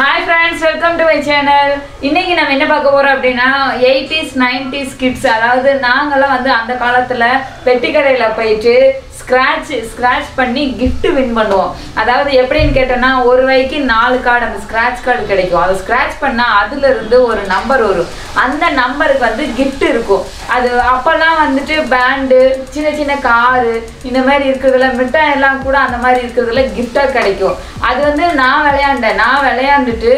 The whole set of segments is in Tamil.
Hi friends welcome to my channel இன்னைக்கு நம்ம என்ன பார்க்க போறோம் அப்படின்னா எயிட்டிஸ் நைன்டிஸ் கிட்ஸ் அதாவது நாங்கெல்லாம் வந்து அந்த காலத்துல பெட்டி கடையில போயிட்டு ஸ்க்ராட்ச் ஸ்க்ராட்ச் பண்ணி gift வின் பண்ணுவோம் அதாவது எப்படின்னு கேட்டோம்னா ஒரு ரூபாய்க்கு நாலு கார்டு அந்த ஸ்க்ராட்ச் கார்டு கிடைக்கும் அதை ஸ்க்ராட்ச் பண்ணா அதுல இருந்து ஒரு நம்பர் வரும் அந்த நம்பருக்கு வந்து gift இருக்கும் அது அப்போல்லாம் வந்துட்டு பேண்டு சின்ன சின்ன காரு இந்த மாதிரி இருக்கிறதுல மிட்டாய் எல்லாம் கூட அந்த மாதிரி இருக்கிறதுல கிஃப்டாக கிடைக்கும் அது வந்து நான் விளையாண்டேன் நான் விளையாண்டுட்டு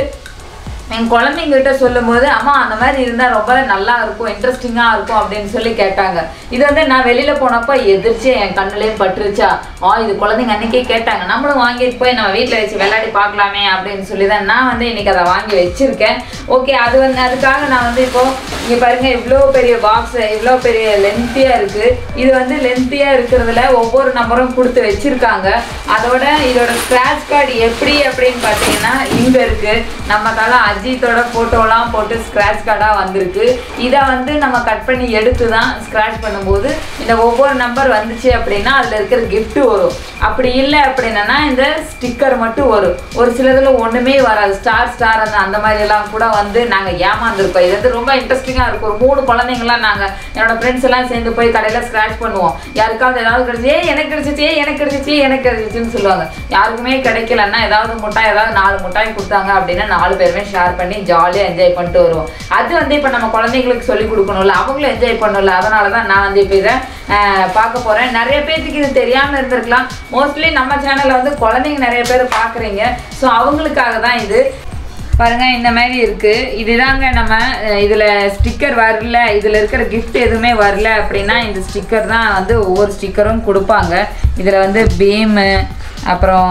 என் குழந்தைங்கிட்ட சொல்லும்போது அம்மா அந்த மாதிரி இருந்தால் ரொம்ப நல்லா இருக்கும் இன்ட்ரெஸ்டிங்காக இருக்கும் அப்படின்னு சொல்லி கேட்டாங்க இது வந்து நான் வெளியில் போனப்போ எதிர்த்து என் கண்ணுலேயும் பட்டுருச்சா ஆ இது குழந்தைங்க அன்னைக்கே கேட்டாங்க நம்மளும் வாங்கிட்டு போய் நம்ம வீட்டில் வச்சு விளையாடி பார்க்கலாமே அப்படின்னு சொல்லி தான் நான் வந்து இன்னைக்கு அதை வாங்கி வச்சிருக்கேன் ஓகே அது வந்து அதுக்காக நான் வந்து இப்போ இங்கே பாருங்க இவ்வளோ பெரிய பாக்ஸ் இவ்வளோ பெரிய லென்த்தியாக இருக்குது இது வந்து லென்த்தியாக இருக்கிறதுல ஒவ்வொரு நம்பரும் கொடுத்து வச்சிருக்காங்க அதோட இதோட ஸ்க்ராட்ச் கார்டு எப்படி அப்படின்னு பார்த்தீங்கன்னா இங்கே இருக்குது நம்ம தலை அஜித்தோட ஃபோட்டோலாம் போட்டு ஸ்க்ராட்ச் கார்டாக வந்திருக்கு இதை வந்து நம்ம கட் பண்ணி எடுத்து தான் ஸ்க்ராட்ச் பண்ணும்போது இந்த ஒவ்வொரு நம்பர் வந்துச்சு அப்படின்னா அதில் இருக்கிற gift வரும் அப்படி இல்லை அப்படின்னா இந்த ஸ்டிக்கர் மட்டும் வரும் ஒரு சிலதில் ஒன்றுமே வராது ஸ்டார் ஸ்டார் அந்த அந்த மாதிரி எல்லாம் கூட வந்து நாங்கள் ஏமாந்துருக்கோம் இது வந்து ரொம்ப இன்ட்ரெஸ்டிங்காக இருக்கும் ஒரு மூணு குழந்தைங்களாம் நாங்கள் என்னோட ஃப்ரெண்ட்ஸ் எல்லாம் சேர்ந்து போய் கடையில் ஸ்க்ராட்ச் பண்ணுவோம் யாருக்காவது ஏதாவது கிடைச்சி ஏ எனக்கு கிடைச்சிச்சு ஏ எனக்கு கிடைச்சிச்சு எனக்கு கிடைச்சிச்சுன்னு சொல்லுவாங்க யாருக்குமே கிடைக்கலன்னா ஏதாவது முட்டாய் ஏதாவது நாலு முட்டாய் கொடுத்தாங்க அப்படின்னா நாலு பேருமே ஷேர் பண்ணி ஜாலியாக என்ஜாய் பண்ணிட்டு வருவோம் அது வந்து இப்போ நம்ம குழந்தைங்களுக்கு சொல்லி கொடுக்கணும்ல அவங்களும் என்ஜாய் பண்ணணும்ல அதனால தான் நான் வந்து இப்போ இதை ஆஹ், பார்க்க போகிறேன் நிறைய பேர்த்துக்கு இது தெரியாமல் இருந்திருக்கலாம் மோஸ்ட்லி நம்ம சேனலில் வந்து குழந்தைங்க நிறைய பேர் பார்க்குறீங்க ஸோ அவங்களுக்காக தான் இது பாருங்க இந்த மாதிரி இருக்கு இதுதாங்க நம்ம அஹ், இதுல ஸ்டிக்கர் வரல இதுல இருக்கிற gift எதுவுமே வரல அப்படின்னா இந்த ஸ்டிக்கர் தான் வந்து ஒவ்வொரு ஸ்டிக்கரும் கொடுப்பாங்க இதுல வந்து பீமு அப்புறம்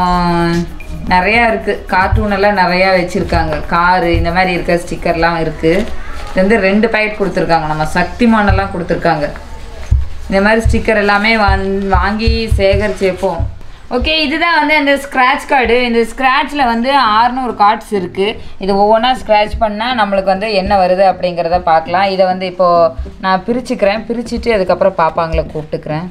நிறையா இருக்குது கார்ட்டூன் எல்லாம் நிறையா வச்சுருக்காங்க காரு இந்த மாதிரி இருக்க ஸ்டிக்கர்லாம் இருக்குது இது வந்து ரெண்டு பாக்கெட் கொடுத்துருக்காங்க நம்ம சக்திமான் எல்லாம் கொடுத்துருக்காங்க இந்த மாதிரி ஸ்டிக்கர் எல்லாமே வாங் வாங்கி சேகரித்து வைப்போம் ஓகே இதுதான் வந்து அந்த ஸ்க்ராட்ச் கார்டு இந்த ஸ்க்ராட்சில் வந்து 600 கார்ட்ஸ் இருக்குது இது ஒவ்வொன்றா ஸ்க்ராட்ச் பண்ணால் நம்மளுக்கு வந்து என்ன வருது அப்படிங்கிறத பார்க்கலாம் இதை வந்து இப்போது நான் பிரிச்சுக்கிறேன் பிரிச்சுட்டு அதுக்கப்புறம் பாப்பாங்களை கூப்பிட்டுக்கிறேன்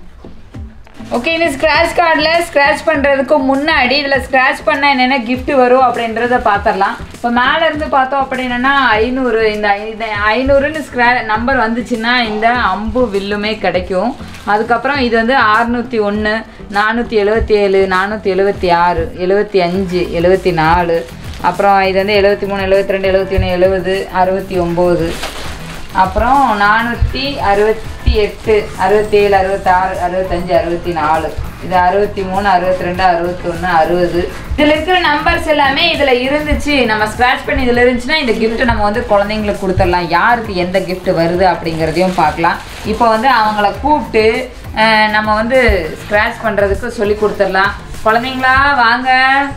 ஓகே இந்த ஸ்க்ராட்ச் கார்டில் ஸ்க்ராட்ச் பண்ணுறதுக்கு முன்னாடி இதில் ஸ்க்ராட்ச் பண்ணால் என்னென்ன gift வரும் அப்படின்றத பார்த்துடலாம் இப்போ மேலே இருந்து பார்த்தோம் அப்படின்னா ஐநூறு இந்த ஐ- இந்த ஐநூறுன்னு ஸ்க்ரா நம்பர் வந்துச்சுன்னா இந்த அம்பு வில்லுமே கிடைக்கும் அதுக்கப்புறம் இது வந்து அறுநூற்றி ஒன்று நானூற்றி எழுபத்தி ஏழு நானூற்றி எழுபத்தி ஆறு எழுபத்தி அஞ்சு எழுபத்தி நாலு அப்புறம் இது வந்து எழுபத்தி மூணு எழுபத்தி ரெண்டு எழுபத்தி ஒன்று எழுபது அறுபத்தி ஒம்பது அப்புறம் நானூற்றி அறுபத்தி எட்டு அறுபத்தேழு அறுபத்தாறு அறுபத்தஞ்சு அறுபத்தி நாலு இது அறுபத்தி மூணு அறுபத்தி ரெண்டு அறுபத்தொன்று அறுபது இதில் இருக்கிற நம்பர்ஸ் எல்லாமே இதில் இருந்துச்சு நம்ம ஸ்க்ராட்ச் பண்ணி இதில் இருந்துச்சுன்னா இந்த gift நம்ம வந்து குழந்தைங்களுக்கு கொடுத்துடலாம் யாருக்கு எந்த gift வருது அப்படிங்கிறதையும் பார்க்கலாம் இப்போ வந்து அவங்கள கூப்பிட்டு அஹ், நம்ம வந்து ஸ்க்ராட்ச் பண்ணுறதுக்கு சொல்லி கொடுத்துடலாம் குழந்தைங்களா வாங்க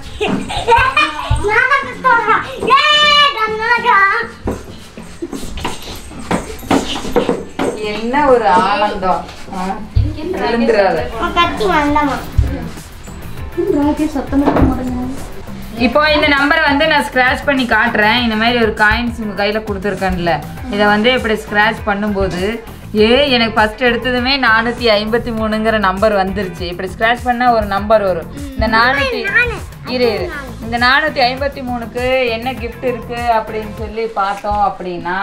என்ன ஒரு ஆனந்தம் ஆ? விழுந்துடாத இப்போ இந்த நம்பரை வந்து நான் ஸ்க்ராட்ச் பண்ணி காட்டுறேன் இந்த மாதிரி ஒரு காயின்ஸ் உங்கள் கையில் கொடுத்துருக்கேன்ல இதை வந்து இப்படி ஸ்க்ராட்ச் பண்ணும்போது ஏ எனக்கு ஃபர்ஸ்ட் எடுத்ததுமே நானூற்றி ஐம்பத்தி மூணுங்கிற நம்பர் வந்துருச்சு இப்படி ஸ்க்ராட்ச் பண்ணால் ஒரு நம்பர் வரும் இந்த நானூற்றி இரு இரு. இந்த நானூற்றி ஐம்பத்தி மூணுக்கு என்ன gift இருக்கு அப்படின்னு சொல்லி பார்த்தோம் அப்படின்னா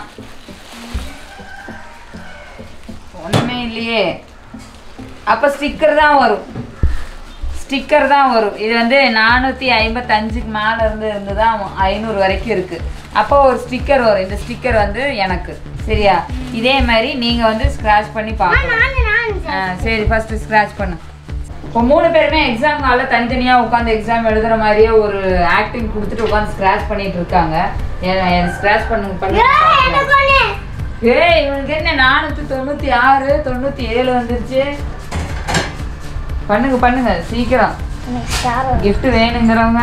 ஒன்றுமே இல்லையே அப்போ ஸ்டிக்கர் தான் வரும் ஸ்டிக்கர் தான் வரும் இது வந்து நானூற்றி ஐம்பத்தஞ்சுக்கு மேலே இருந்து இருந்து தான் ஐநூறு வரைக்கும் இருக்குது அப்போ ஒரு ஸ்டிக்கர் வரும் இந்த ஸ்டிக்கர் வந்து எனக்கு சரியா இதே மாதிரி நீங்கள் வந்து ஸ்க்ராட்ச் பண்ணி பார்க்கணும் ஆ சரி ஃபஸ்ட்டு ஸ்க்ராட்ச் பண்ணு இப்போ மூணு பேருமே எக்ஸாம் ஹாலில் தனித்தனியாக உட்காந்து எக்ஸாம் எழுதுற மாதிரியே ஒரு ஆக்டிங் கொடுத்துட்டு உட்காந்து ஸ்க்ராட்ச் பண்ணிட்டு இருக்காங்க ஸ்க்ராட்ச் பண்ணுங்க பண்ணி ஏய் இவனுக்கு என்ன நானூற்றி தொண்ணூற்றி ஆறு தொண்ணூற்றி ஏழு வந்துருச்சு பண்ணுங்க பண்ணுங்க சீக்கிரம் gift வேணுங்கிறவங்க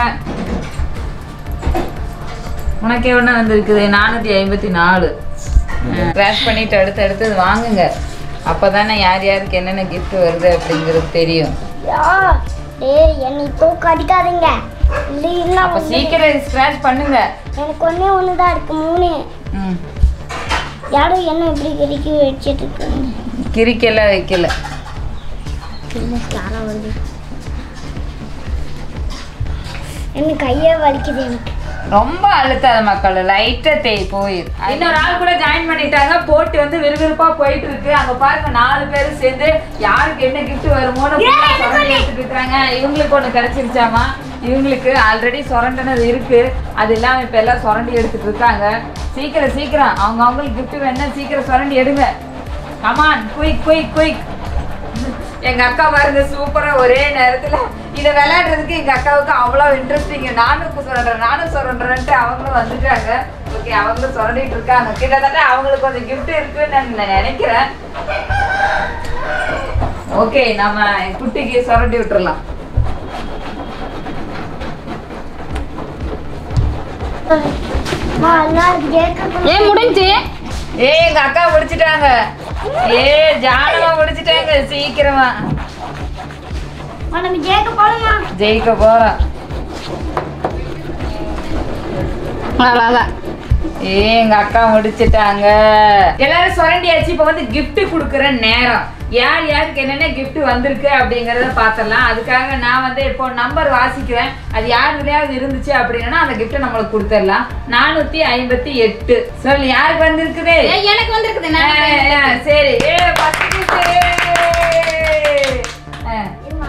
உனக்கு எவ்வளோ வந்திருக்குது நானூற்றி ஐம்பத்தி நாலு கிராஷ் பண்ணிட்டு அடுத்து அடுத்தது வாங்குங்க அப்போ தானே யார் யாருக்கு என்னென்ன gift வருது அப்படிங்கிறது தெரியும் ஏய் என்னை இப்போ கடிக்காதீங்க இல்லைன்னா அப்போ சீக்கிரம் ஸ்க்ராட்ச் பண்ணுங்க எனக்கு ஒன்றே ஒன்று தான் இருக்கு மூணு ம் யாரும் என்ன இப்படி கடிக்க வச்சுட்டு இருக்காங்க கிரிக்கெல்லாம் வைக்கல என்ன ஸ்டாரா வருது எனக்கு கையே வலிக்குது எனக்கு ரொம்ப அழுத்தாத மக்கள் லைட்டா தேய் போயிரு இன்னொரு ஆள் கூட ஜாயின் பண்ணிட்டாங்க போட்டி வந்து விறுவிறுப்பா போயிட்டு இருக்கு அங்க பாருங்க நாலு பேரும் சேர்ந்து யாருக்கு என்ன gift வருமோன்னு சுரண்டி எடுத்துட்டு இருக்காங்க இவங்களுக்கு ஒண்ணு கிடைச்சிருச்சாமா இவங்களுக்கு ஆல்ரெடி சுரண்டினது இருக்கு அது இல்லாம இப்ப எல்லாம் சுரண்டி எடுத்துட்டு இருக்காங்க சீக்கிரம் சீக்கிரம் அவங்க அவங்களுக்கு gift வேணா சீக்கிரம் சுரண்டி எடுங்க கமான் குயிக் குயிக் குயிக் எங்க அக்கா பாருங்க சூப்பரா ஒரே நேரத்துல இதை விளையாடுறதுக்கு எங்க அக்காவுக்கு அவ்வளோ இன்ட்ரெஸ்டிங் நானும் சொல்றேன் நானும் சொல்றேன்ட்டு அவங்களும் வந்துட்டாங்க ஓகே அவங்களும் சொல்லிட்டு இருக்காங்க கிட்டத்தட்ட அவங்களுக்கு கொஞ்சம் gift இருக்குன்னு நான் நினைக்கிறேன் ஓகே நம்ம குட்டிக்கு சுரண்டி விட்டுறலாம் அம்மா, எல்லாரும் கேட்க ஏன் முடிஞ்சு ஏ எங்க அக்கா முடிச்சிட்டாங்க ஏ ஜானமா முடிச்சிட்டாங்க சீக்கிரமா அம்மா, நம்ம கேட்க போகலாமா ஜெயிக்க போறோம் அதான் ஏ எங்க அக்கா முடிச்சிட்டாங்க எல்லாரும் சுரண்டியாச்சு இப்ப வந்து gift குடுக்குற நேரம் யார் யாருக்கு என்னென்ன gift வந்திருக்கு அப்படிங்கறத பார்த்தலாம் அதுக்காக நான் வந்து இப்போ நம்பர் வாசிக்கிறேன் அது யாருக்கையாவது இருந்துச்சு அப்படின்னா அந்த gift நம்மளுக்கு கொடுத்துடலாம் நானூத்தி ஐம்பத்தி எட்டு சொல்லு யாருக்கு வந்திருக்குது ஏய், எனக்கு வந்திருக்குது ஆ, நான் ஆ, சரி ஏ first gift. ஆ,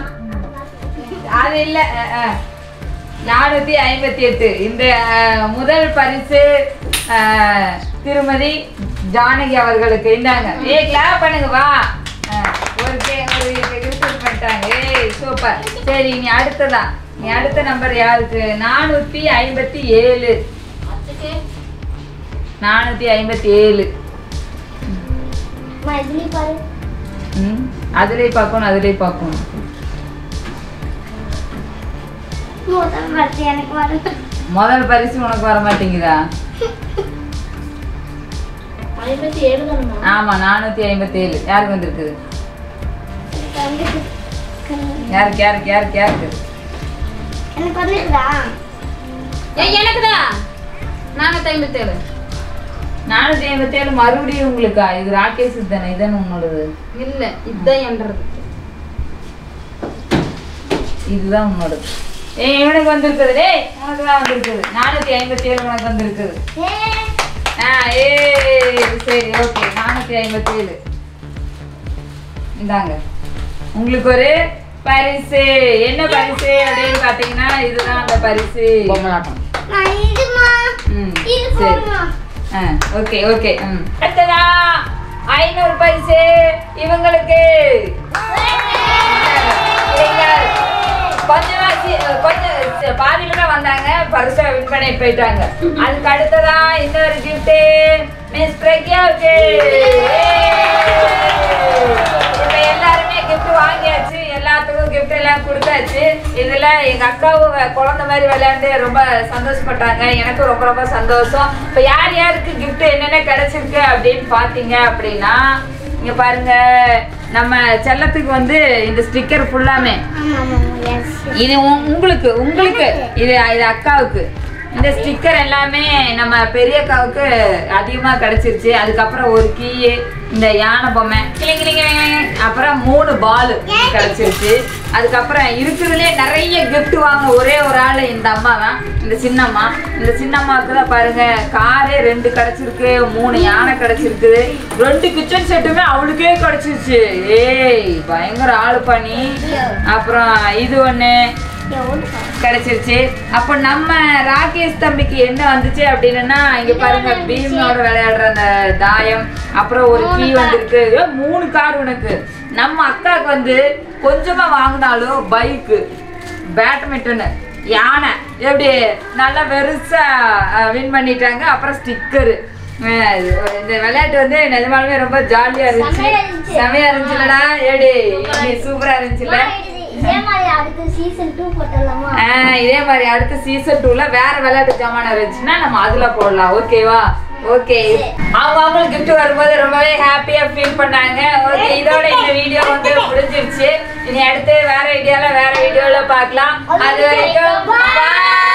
அது இல்ல ஆ, ஆ. நானூத்தி ஐம்பத்தி எட்டு இந்த அஹ், முதல் பரிசு அஹ், திருமதி ஜானகி அவர்களுக்கு இந்தாங்க ஏ கிளாப் பண்ணுங்க வா அஹ், ஒரு கே ஒரு gift பண்ணிட்டாங்க ஏய் சூப்பர் சரி நீ அடுத்ததா நீ அடுத்த நம்பர் யாருக்கு நானூத்தி ஐம்பத்தி ஏழு நானூத்தி ஐம்பத்தி ஏழு அம்மா, இதுலயும் பாரு ம் அதுலேயே பார்க்கணும் அதுலேயே பார்க்கணும் முதல் பரிசு எனக்கு வரும் முதல் பரிசு உனக்கு வர மாட்டேங்குதா ஐம்பத்தி ஏழு தானம்மா ஆமா நானூத்தி ஐம்பத்தி ஏழு யாருக்கு வந்திருக்குது யாருக்கு யாருக்கு யாருக்கு யாருக்கு எனக்கு வந்துருக்குதா ஏய் எனக்குதான் நானூத்தி ஐம்பத்தேழு நானூத்தி ஐம்பத்தி ஏழு மறுபடியும் உங்களுக்கா இது ராகேஷ் தானே இதானே உன்னோடது இல்ல இதுதான் என்றது இதுதான் உன்னோடது ஏய் இவனுக்கு வந்திருக்குது டேய் உனக்கு தான் வந்திருக்குது நானூத்தி ஐம்பத்தி ஏழு உனக்கு வந்திருக்குது ஏ ஆ ஏ சரி ஓகே நானூத்தி ஐம்பத்தி ஏழு இந்தாங்க உங்களுக்கு ஒரு பரிசு என்ன பரிசு அப்படின்னு பாத்தீங்கன்னா இதுதான் அந்த பரிசு பொம்மலாட்டம் நான் இதுமா ம், இது சரி போமா ஆ ஓகே ஓகே ம் அடுத்ததா ஐநூறு பரிசு இவங்களுக்கு இவங்க கொஞ்சமா சி- கொஞ்சம் சி- பாதியில தான் வந்தாங்க பரிசா வின் பண்ணி போயிட்டாங்க அதுக்கு அடுத்ததா இன்னொரு gift மிஸ் பிரக்யாவுக்கு இப்ப எல்லாருமே gift வாங்கியாச்சு எல்லாத்துக்கும் gift எல்லாம் கொடுத்தாச்சு இதுல எங்க அக்காவும் வ- குழந்தை மாதிரி விளையாண்டு ரொம்ப சந்தோஷப்பட்டாங்க எனக்கும் ரொம்ப ரொம்ப சந்தோஷம் இப்ப யார் யாருக்கு gift என்னென்ன கிடைச்சிருக்கு அப்படின்னு பாத்தீங்க அப்படின்னா இங்க பாருங்க நம்ம செல்லத்துக்கு வந்து இந்த ஸ்டிக்கர் ஃபுல்லாமே ஆமா ஆமா எஸ் இது உ- உங்களுக்கு உங்களுக்கு இது இது அக்காவுக்கு இந்த ஸ்டிக்கர் எல்லாமே நம்ம பெரிய அக்காவுக்கு அதிகமா கிடைச்சிருச்சு அதுக்கப்புறம் ஒரு கீ இந்த யானை பொம்மை கிளிங் கிளிங் கிளிங். அப்புறம் மூணு பால் கிடைச்சிருச்சு அதுக்கப்புறம் இருக்கிறதுலே நிறைய gift வாங்க ஒரே ஒரு ஆள் இந்த அம்மா தான் இந்த சின்னம்மா இந்த சின்னம்மாவுக்கு தான் பாருங்க காரே ரெண்டு கிடைச்சிருக்கு மூணு யானை கிடைச்சிருக்குது ரெண்டு கிச்சன் செட்டுமே அவளுக்கே கிடைச்சிருச்சு ஏய் பயங்கர ஆளு பண்ணி அப்புறம் இது ஒன்று கிடைச்சிருச்சு அப்போ நம்ம ராகேஷ் தம்பிக்கு என்ன வந்துச்சு அப்படின்னா இங்க பாருங்க பீமோட விளையாடுற அந்த தாயம் அப்புறம் ஒரு கீ வந்திருக்கு ஏ, மூணு கார் உனக்கு நம்ம அக்காவுக்கு வந்து கொஞ்சமா வாங்கினாலும் பைக்கு பேட்மிண்டன் யானை எப்படி நல்லா பெருசா வின் பண்ணிட்டாங்க அப்புறம் ஸ்டிக்கரு இந்த விளையாட்டு வந்து நிஜமாலுமே ரொம்ப ஜாலியா இருந்துச்சு செமையா இருந்துச்சு. செமையா இருந்துச்சுலடா ஏடி சூப்பரா இருந்துச்சுல்ல இதே மாதிரி அடுத்து சீசன் டூ போட்டுடலாமா ஆ, இதே மாதிரி அடுத்த சீசன் டூல வேற விளையாட்டு ஜாமான இருந்துச்சுன்னா நம்ம அதுல போடலாம் ஓகேவா ஓகே அவங்க அவங்களுக்கு gift வரும்போது ரொம்பவே ஹாப்பியா ஃபீல் பண்ணாங்க ஓகே இதோட இந்த வீடியோ வந்து முடிஞ்சிருச்சு இனி அடுத்து வேற வீடியோல வேற வீடியோல பார்க்கலாம் அது வரைக்கும் bye.